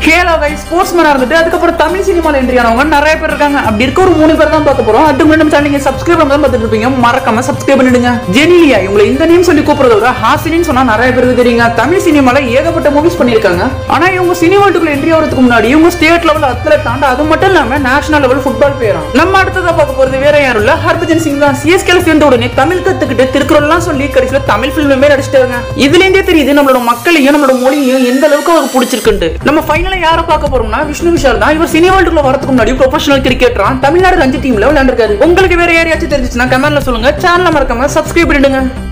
கேலாவை ஸ்போர்ட்ஸ்மேனா இருந்துட்டு அதுக்கப்புறம் தமிழ் சினிமால என்ட்ரி ஆனவங்க நிறைய பேர் இருக்காங்க அப்படி இருக்க ஒரு மூணு பேர் தான் பார்க்க போறோம் அதுக்கு முன்னாடி நம்ம சேனல் நீங்க சப்ஸ்கிரைப் பண்ணாம பார்த்துட்டு இருப்பீங்க மறக்காம சப்ஸ்கிரைப் பண்ணிடுங்க ஜெனிலியா இவங்களை இந்த நேம் சொல்லி கூப்பிடுறத விட ஹாசினின்னு சொன்னா நிறைய பேருக்கு தெரியுங்க தமிழ் சினிமால ஏகப்பட்ட மூவிஸ் பண்ணிருக்காங்க ஆனா இவங்க சினிமாட்டுக்குள்ள என்ட்ரி ஆகிறதுக்கு முன்னாடி இவங்க ஸ்டேட் லெவல் அத்லட் தாண்ட அது மட்டும் இல்லாம நேஷனல் லெவல் ஃபுட்பால் பிளேயரும் நம்ம அடுத்ததா பார்க்க போறது வேற யாரும் இல்ல ஹர்பஜன் சிங் தான் சிஎஸ்கேல சேர்ந்த உடனே தமிழ் கத்துக்கிட்டு திருக்குறள்லாம் சொல்லி கடைசியில தமிழ் ஃபிலிமே நடிச்சிட்டாங்க இதுல இருந்தே தெரியுது நம்மளோட மக்களையும் நம்மளோட மொழியும் எந்த அளவுக்கு அவருக்கு பிடிச்சிருக்குன்ட்டு நம்ம ஃபைனலா யாரை பார்க்க போறோம்னா விஷ்ணு விஷால் தான் இவர் சினி வேர்ல்டுக்குள்ள வரதுக்கு முன்னாடி ப்ரொஃபஷனல் கிரிக்கெட்டரா தமிழ்நாடு ரஞ்சி டீம்ல விளையாண்டுருக்காரு உங்களுக்கு வேற யாரையாச்சும் தெரிஞ்சுச்சுன்னா கமெண்ட்ல சொல்லுங்க சேனலை மறக்காம சப்ஸ்கிரைப் பண்ணிடுங்க